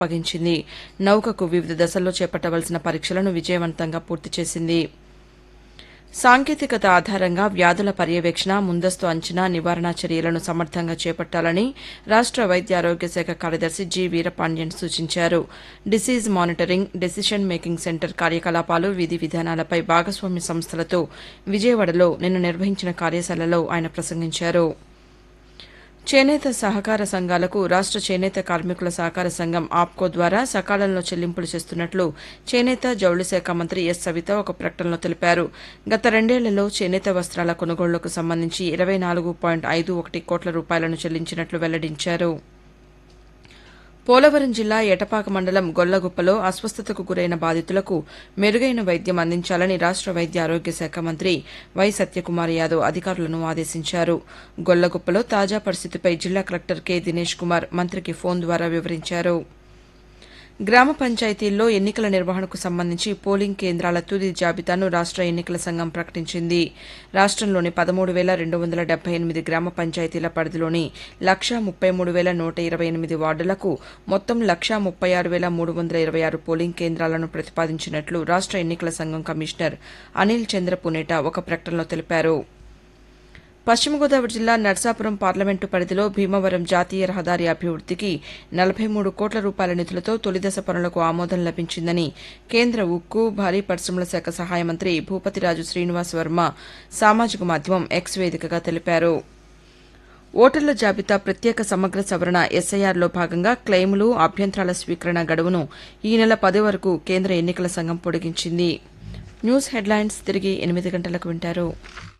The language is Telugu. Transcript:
అప్పగించింది నౌకకు వివిధ దశల్లో చేపట్టవలసిన పరీక్షలను విజయవంతంగా పూర్తి చేసింది సాంకేతికత ఆధారంగా వ్యాధుల పర్యవేక్షణ ముందస్తు అంచనా నివారణ చర్యలను సమర్థంగా చేపట్టాలని రాష్ట వైద్య ఆరోగ్య శాఖ కార్యదర్శి జి వీరపాండ్యన్ సూచించారు disease monitoring decision making centre కార్యకలాపాలు విధి విధానాలపై భాగస్వామ్య సంస్థలతో విజయవాడలో నిన్న నిర్వహించిన కార్యశాలలో ఆయన ప్రసంగించారు చేనేత సహకార సంఘాలకు రాష్ట చేనేత కార్మికుల సహకార సంఘం ఆప్కో ద్వారా సకాలంలో చెల్లింపులు చేస్తున్నట్లు చేనేత జౌళి శాఖ మంత్రి ఎస్ సవిత ఒక ప్రకటనలో తెలిపారు గత రెండేళ్లలో చేనేత వస్త్రాల కొనుగోళ్లకు సంబంధించి ఇరవై నాలుగు పాయింట్ ఐదు ఒకటి కోట్ల రూపాయలను చెల్లించినట్లు వెల్లడించారు పోలవరం జిల్లా ఎటపాక మండలం గొల్లగుప్పలో అస్వస్థతకు గురైన బాధితులకు మెరుగైన వైద్యం అందించాలని రాష్ట వైద్య ఆరోగ్య శాఖ మంత్రి వై సత్యకుమార్ యాదవ్ అధికారులను ఆదేశించారు గొల్లగుప్పలో తాజా పరిస్థితిపై జిల్లా కలెక్టర్ కె దినేష్ కుమార్ మంత్రికి ఫోన్ ద్వారా వివరించారు గ్రామ పంచాయతీల్లో ఎన్నికల నిర్వహణకు సంబంధించి పోలింగ్ కేంద్రాల తుది జాబితాను రాష్ట ఎన్నికల సంఘం ప్రకటించింది రాష్టంలోని పదమూడు వేల రెండు వందల డెబ్బై ఎనిమిది గ్రామ పంచాయతీల పరిధిలోని లక్షా ముప్పై మూడు వేల నూట ఇరవై ఎనిమిది వార్డులకు మొత్తం లక్షా ముప్పై ఆరు వేల మూడు వందల ఇరవై ఆరు పోలింగ్ కేంద్రాలను ప్రతిపాదించినట్లు రాష్ట ఎన్నికల సంఘం కమిషనర్ అనిల్ చంద్ర పునేట ఒక ప్రకటనలో తెలిపారు పశ్చిమ గోదావరి జిల్లా నర్సాపురం పార్లమెంటు పరిధిలో భీమవరం జాతీయ రహదారి అభివృద్దికి నలభై మూడు కోట్ల రూపాయల నిధులతో తొలిదశ పనులకు ఆమోదం లభించిందని కేంద్ర ఉక్కు భారీ పరిశ్రమల శాఖ సహాయ మంత్రి భూపతిరాజు శ్రీనివాస్ వర్మ సామాజిక మాధ్యమం ఎక్స్ వేదికగా తెలిపారు ఓటర్ల జాబితా ప్రత్యేక సమగ్ర సవరణ ఎస్ఐఆర్లో భాగంగా క్లెయిములు అభ్యంతరాల స్వీకరణ గడువును ఈ నెల పది వరకు కేంద్ర ఎన్నికల సంఘం పొడిగించింది న్యూస్ హెడ్లైన్స్ తిరిగి ఎనిమిది గంటలకు వింటారు